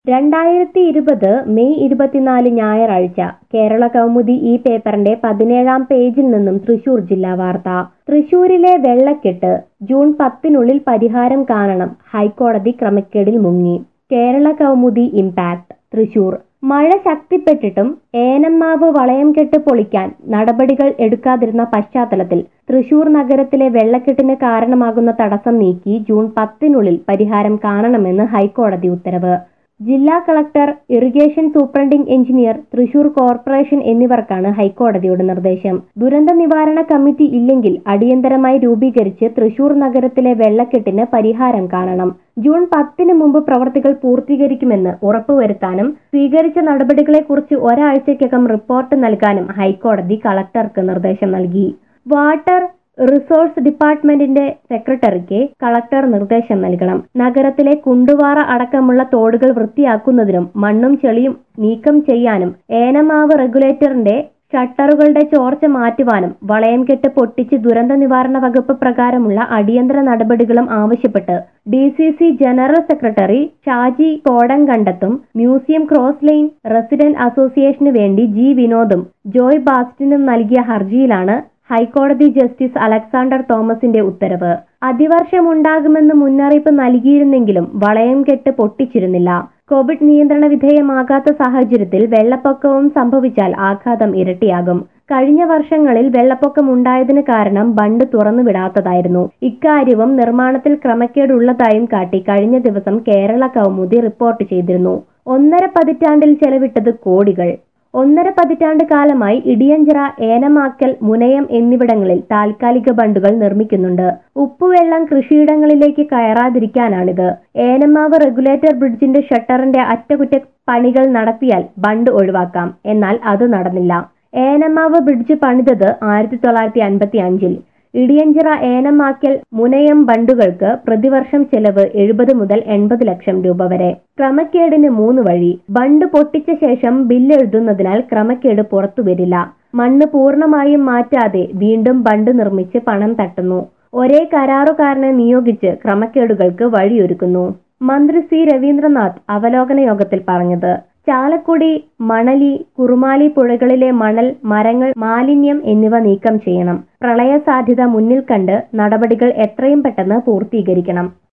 രണ്ടായിരത്തി ഇരുപത് മെയ് ഇരുപത്തിനാല് ഞായറാഴ്ച കേരള കൗമുദി ഈ പേപ്പറിന്റെ പതിനേഴാം പേജിൽ നിന്നും തൃശൂർ ജില്ലാ വാർത്ത തൃശൂരിലെ വെള്ളക്കെട്ട് ജൂൺ പത്തിനുള്ളിൽ പരിഹാരം കാണണം ഹൈക്കോടതി ക്രമക്കേടിൽ മുങ്ങി കേരള കൗമുദി ഇംപാക്ട് തൃശൂർ മഴ ശക്തിപ്പെട്ടിട്ടും ഏനമ്മാവ് വളയം കെട്ട് പൊളിക്കാൻ നടപടികൾ എടുക്കാതിരുന്ന പശ്ചാത്തലത്തിൽ തൃശൂർ നഗരത്തിലെ വെള്ളക്കെട്ടിന് കാരണമാകുന്ന തടസ്സം നീക്കി ജൂൺ പത്തിനുള്ളിൽ പരിഹാരം കാണണമെന്ന് ഹൈക്കോടതി ഉത്തരവ് ജില്ലാ collector irrigation superintending engineer Thrissur corporation എന്നിവർക്കാണ് ഹൈക്കോടതിയുടെ നിർദ്ദേശം ദുരന്ത നിവാരണ കമ്മിറ്റി ഇല്ലെങ്കിൽ അടിയന്തരമായി രൂപീകരിച്ച് തൃശൂർ നഗരത്തിലെ വെള്ളക്കെട്ടിന് പരിഹാരം കാണണം ജൂൺ പത്തിന് മുമ്പ് പ്രവർത്തികൾ പൂർത്തീകരിക്കുമെന്ന് ഉറപ്പുവരുത്താനും സ്വീകരിച്ച നടപടികളെക്കുറിച്ച് ഒരാഴ്ചയ്ക്കകം റിപ്പോർട്ട് നൽകാനും ഹൈക്കോടതി കളക്ടർക്ക് നിർദ്ദേശം നൽകി വാട്ടർ റിസോഴ്സ് ഡിപ്പാർട്ട്മെന്റിന്റെ സെക്രട്ടറിക്ക് കളക്ടർ നിർദ്ദേശം നൽകണം നഗരത്തിലെ കുണ്ടുവാറ അടക്കമുള്ള തോടുകൾ വൃത്തിയാക്കുന്നതിനും മണ്ണും ചെളിയും നീക്കം ചെയ്യാനും ഏനമാവ് റെഗുലേറ്ററിന്റെ ഷട്ടറുകളുടെ ചോർച്ച മാറ്റുവാനും വളയം കെട്ട് പൊട്ടിച്ച് ദുരന്ത നിവാരണ വകുപ്പ് പ്രകാരമുള്ള അടിയന്തര നടപടികളും ആവശ്യപ്പെട്ട് D C C general secretary Shaji കോടങ്കണ്ടത്തും മ്യൂസിയം ക്രോസ് ലൈൻ റെസിഡന്റ് അസോസിയേഷന് വേണ്ടി ജി വിനോദും ജോയ് ബാസ്റ്റിനും നൽകിയ ഹർജിയിലാണ് ഹൈക്കോടതി ജസ്റ്റിസ് അലക്സാണ്ടർ തോമസിന്റെ ഉത്തരവ് അതിവർഷമുണ്ടാകുമെന്ന് മുന്നറിയിപ്പ് നൽകിയിരുന്നെങ്കിലും വളയം കെട്ട് പൊട്ടിച്ചിരുന്നില്ല കോവിഡ് നിയന്ത്രണ വിധേയമാകാത്ത സാഹചര്യത്തിൽ വെള്ളപ്പൊക്കവും സംഭവിച്ചാൽ ആഘാതം ഇരട്ടിയാകും കഴിഞ്ഞ വർഷങ്ങളിൽ വെള്ളപ്പൊക്കം ഉണ്ടായതിന് കാരണം ബണ്ട് തുറന്നുവിടാത്തതായിരുന്നു ഇക്കാര്യവും നിർമ്മാണത്തിൽ ക്രമക്കേടുള്ളതായും കാട്ടി കഴിഞ്ഞ ദിവസം കേരള കൗമുദി റിപ്പോർട്ട് ചെയ്തിരുന്നു ഒന്നര പതിറ്റാണ്ടിൽ ചെലവിട്ടത് കോടികൾ ഒന്നര പതിറ്റാണ്ട് കാലമായി ഇടിയഞ്ചിറ ഏനമാക്കൽ മുനയം എന്നിവിടങ്ങളിൽ താൽക്കാലിക ബണ്ടുകൾ നിർമ്മിക്കുന്നുണ്ട് ഉപ്പുവെള്ളം കൃഷിയിടങ്ങളിലേക്ക് കയറാതിരിക്കാനാണിത് ഏനമാവ് റെഗുലേറ്റർ ബ്രിഡ്ജിന്റെ ഷട്ടറിന്റെ അറ്റകുറ്റ പണികൾ നടത്തിയാൽ ബണ്ട് ഒഴിവാക്കാം എന്നാൽ അത് നടന്നില്ല ഏനമാവ് ബ്രിഡ്ജ് പണിതത് ആയിരത്തി തൊള്ളായിരത്തി അൻപത്തി അഞ്ചിൽ ഇടിയഞ്ചിറ ഏനമാക്കൽ മുനയം ബണ്ടുകൾക്ക് പ്രതിവർഷം ചെലവ് എഴുപത് മുതൽ എൺപത് ലക്ഷം രൂപ വരെ ക്രമക്കേടിന് മൂന്ന് വഴി ബണ്ട് പൊട്ടിച്ച ശേഷം ബില്ല് എഴുതുന്നതിനാൽ ക്രമക്കേട് പുറത്തുവരില്ല മണ്ണ് പൂർണ്ണമായും മാറ്റാതെ വീണ്ടും ബണ്ട് നിർമ്മിച്ച് പണം തട്ടുന്നു ഒരേ കരാറുകാരനെ നിയോഗിച്ച് ക്രമക്കേടുകൾക്ക് വഴിയൊരുക്കുന്നു മന്ത്രി സി രവീന്ദ്രനാഥ് അവലോകന യോഗത്തിൽ പറഞ്ഞത് ചാലക്കുടി മണലി കുറുമാലി പുഴകളിലെ മണൽ മരങ്ങൾ മാലിന്യം എന്നിവ നീക്കം ചെയ്യണം പ്രളയ സാധ്യത മുന്നിൽ കണ്ട് നടപടികൾ എത്രയും പെട്ടെന്ന് പൂർത്തീകരിക്കണം